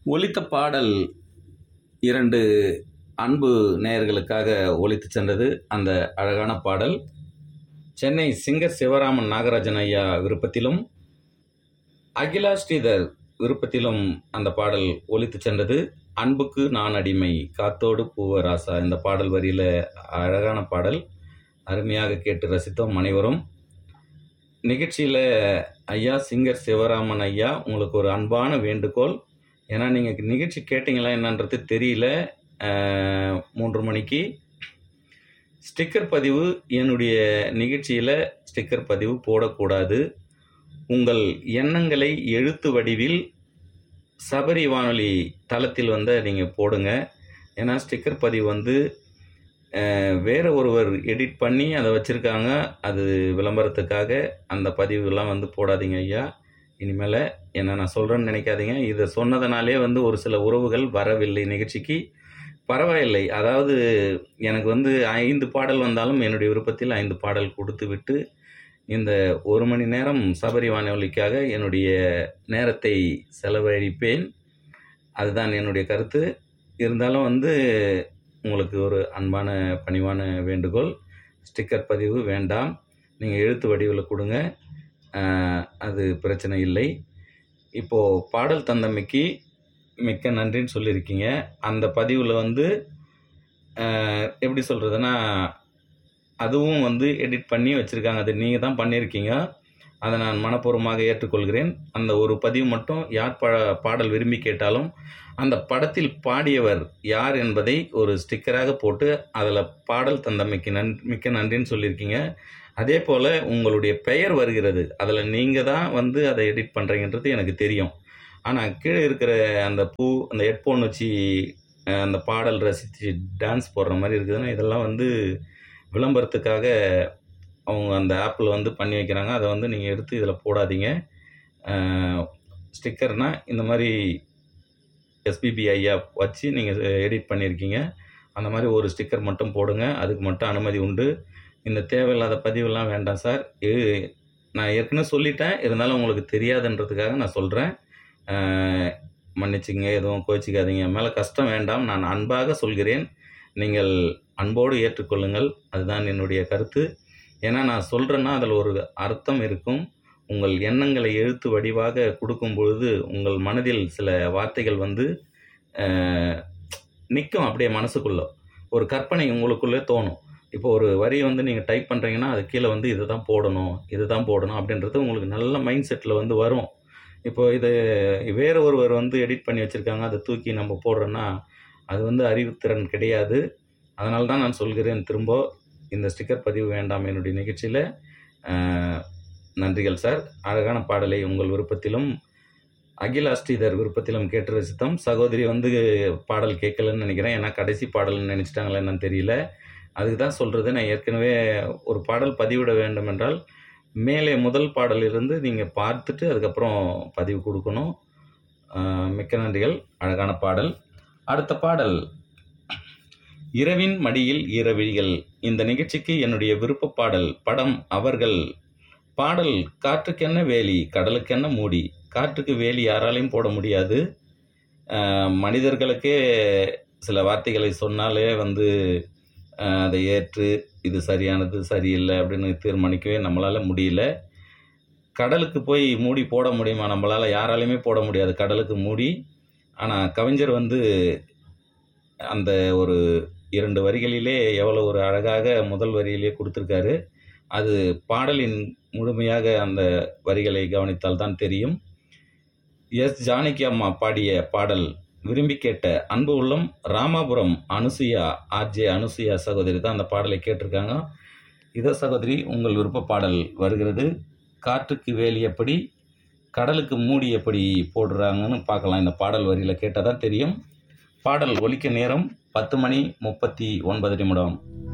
ஒலித்த பாடல் இரண்டு அன்பு நேயர்களுக்காக ஒலித்து சென்றது அந்த அழகான பாடல் சென்னை சிங்கர் சிவராமன் நாகராஜன் ஐயா விருப்பத்திலும் அகிலா ஸ்ரீதர் விருப்பத்திலும் அந்த பாடல் ஒலித்து சென்றது அன்புக்கு நான் அடிமை காத்தோடு பூவராசா இந்த பாடல் வரியில் அழகான பாடல் அருமையாக கேட்டு ரசித்தோம் அனைவரும் நிகழ்ச்சியில் ஐயா சிங்கர் சிவராமன் ஐயா உங்களுக்கு ஒரு அன்பான வேண்டுகோள் ஏன்னா நீங்கள் நிகழ்ச்சி கேட்டிங்களா என்னன்றது தெரியல அஹ், மூன்று மணிக்கு ஸ்டிக்கர் பதிவு என்னுடைய நிகழ்ச்சியில் ஸ்டிக்கர் பதிவு போடக்கூடாது உங்கள் எண்ணங்களை எழுத்து வடிவில் சபரி வானொலி தளத்தில் வந்து நீங்கள் போடுங்க ஏன்னா ஸ்டிக்கர் பதிவு வந்து அஹ், வேற ஒருவர் எடிட் பண்ணி அதை வச்சுருக்காங்க அது விளம்பரத்துக்காக அந்த பதிவுலாம் வந்து போடாதீங்க ஐயா இனிமேல் என்ன நான் சொல்கிறேன்னு நினைக்காதீங்க இதை சொன்னதுனாலே வந்து ஒரு சில உறவுகள் வரவில்லை நிகழ்ச்சிக்கு பரவாயில்லை அதாவது எனக்கு வந்து ஐந்து பாடல் வந்தாலும் என்னுடைய விருப்பத்தில் ஐந்து பாடல் கொடுத்து விட்டு இந்த ஒரு மணி நேரம் சபரி வானொலிக்காக என்னுடைய நேரத்தை செலவழிப்பேன் அதுதான் என்னுடைய கருத்து இருந்தாலும் வந்து உங்களுக்கு ஒரு அன்பான பணிவான வேண்டுகோள் ஸ்டிக்கர் பதிவு வேண்டாம் நீங்கள் எழுத்து வடிவில் கொடுங்க ஆஹ், அது பிரச்சனை இல்லை இப்போது பாடல் தந்தமைக்கு மிக்க நன்றின்னு சொல்லியிருக்கீங்க அந்த பதிவில் வந்து ஆஹ், எப்படி சொல்கிறதுனா அதுவும் வந்து எடிட் பண்ணி வச்சுருக்காங்க அது நீங்கள் தான் பண்ணியிருக்கீங்க அதை நான் மனப்பூர்வமாக ஏற்றுக்கொள்கிறேன் அந்த ஒரு பதிவு மட்டும் யார் பா பாடல் விரும்பி கேட்டாலும் அந்த படத்தில் பாடியவர் யார் என்பதை ஒரு ஸ்டிக்கராக போட்டு அதில் பாடல் தந்தமைக்கு நன் மிக்க நன்றின்னு சொல்லியிருக்கீங்க அதே போல் உங்களுடைய பெயர் வருகிறது அதில் நீங்கள் தான் வந்து அதை எடிட் பண்ணுறீங்கன்றது எனக்கு தெரியும் ஆனால் கீழே இருக்கிற அந்த பூ அந்த ஹெட்ஃபோன் வச்சு அஹ், அந்த பாடல் ரசித்து டான்ஸ் போடுற மாதிரி இருக்குதுன்னா இதெல்லாம் வந்து விளம்பரத்துக்காக அவங்க அந்த ஆப்பில் வந்து பண்ணி வைக்கிறாங்க அதை வந்து நீங்கள் எடுத்து இதில் போடாதீங்க ஸ்டிக்கர்னால் இந்த மாதிரி எஸ்பிபி ஐயா வச்சு நீங்கள் எடிட் பண்ணியிருக்கீங்க அந்த மாதிரி ஒரு ஸ்டிக்கர் மட்டும் போடுங்க அதுக்கு மட்டும் அனுமதி உண்டு இந்த தேவையில்லாத பதிவெல்லாம் வேண்டாம் சார் இது நான் ஏற்கனவே சொல்லிட்டேன் இருந்தாலும் உங்களுக்கு தெரியாதுன்றதுக்காக நான் சொல்கிறேன் மன்னிச்சுங்க எதுவும் கோச்சிக்காதீங்க என் மேலே கஷ்டம் வேண்டாம் நான் அன்பாக சொல்கிறேன் நீங்கள் அன்போடு ஏற்றுக்கொள்ளுங்கள் அதுதான் என்னுடைய கருத்து ஏன்னா நான் சொல்கிறேன்னா அதில் ஒரு அர்த்தம் இருக்கும் உங்கள் எண்ணங்களை எழுத்து வடிவாக கொடுக்கும் பொழுது உங்கள் மனதில் சில வார்த்தைகள் வந்து நிற்கும் அப்படியே மனசுக்குள்ளே ஒரு கற்பனை உங்களுக்குள்ளே தோணும் இப்போ ஒரு வரி வந்து நீங்கள் டைப் பண்ணுறீங்கன்னா அது கீழே வந்து இது தான் போடணும் இது தான் போடணும் அப்படின்றது உங்களுக்கு நல்ல மைண்ட் செட்டில் வந்து வரும் இப்போ இது வேறு ஒருவர் வந்து எடிட் பண்ணி வச்சுருக்காங்க அதை தூக்கி நம்ம போடுறோன்னா அது வந்து அறிவுத்திறன் கிடையாது அதனால தான் நான் சொல்கிறேன் திரும்ப இந்த ஸ்டிக்கர் பதிவு வேண்டாம் என்னுடைய நிகழ்ச்சியில் நன்றிகள் சார் அழகான பாடலை உங்கள் விருப்பத்திலும் அகிலா ஸ்ரீதர் விருப்பத்திலும் கேட்டு ரசித்தோம் சகோதரி வந்து பாடல் கேட்கலன்னு நினைக்கிறேன் ஏன்னா கடைசி பாடல்னு நினச்சிட்டாங்களா என்னன்னு தெரியல அதுக்கு தான் சொல்கிறது நான் ஏற்கனவே ஒரு பாடல் பதிவிட வேண்டும் என்றால் மேலே முதல் பாடலிருந்து நீங்கள் பார்த்துட்டு அதுக்கப்புறம் பதிவு கொடுக்கணும் ஆஹ் மிக்க நன்றிகள் அழகான பாடல் அடுத்த பாடல் இரவின் மடியில் ஈரவிழிகள் இந்த நிகழ்ச்சிக்கு என்னுடைய விருப்ப பாடல் படம் அவர்கள் பாடல் காற்றுக்கென்ன வேலி கடலுக்கென்ன மூடி காற்றுக்கு வேலி யாராலையும் போட முடியாது ஆஹ் மனிதர்களுக்கே சில வார்த்தைகளை சொன்னாலே வந்து ஆஹ் அதை ஏற்று இது சரியானது சரியில்லை அப்படின்னு தீர்மானிக்கவே நம்மளால் முடியல கடலுக்கு போய் மூடி போட முடியுமா நம்மளால் யாராலையுமே போட முடியாது கடலுக்கு மூடி ஆனால் கவிஞர் வந்து அந்த ஒரு இரண்டு வரிகளிலே எவ்வளோ ஒரு அழகாக முதல் வரியிலே கொடுத்துருக்காரு அது பாடலின் முழுமையாக அந்த வரிகளை கவனித்தால் தான் தெரியும் எஸ் ஜானகி அம்மா பாடிய பாடல் விரும்பி கேட்ட அன்பு உள்ளம் ராமாபுரம் அனுசுயா ஆர்ஜே அனுசுயா சகோதரி தான் அந்த பாடலை கேட்டிருக்காங்க இதோ சகோதரி உங்கள் விருப்ப பாடல் வருகிறது காற்றுக்கு வேலி எப்படி கடலுக்கு மூடி எப்படி போடுறாங்கன்னு பார்க்கலாம் இந்த பாடல் வரியில் கேட்டால் தான் தெரியும் பாடல் ஒலிக்க நேரம் பத்து மணி முப்பத்தி ஒன்பது நிமிடம்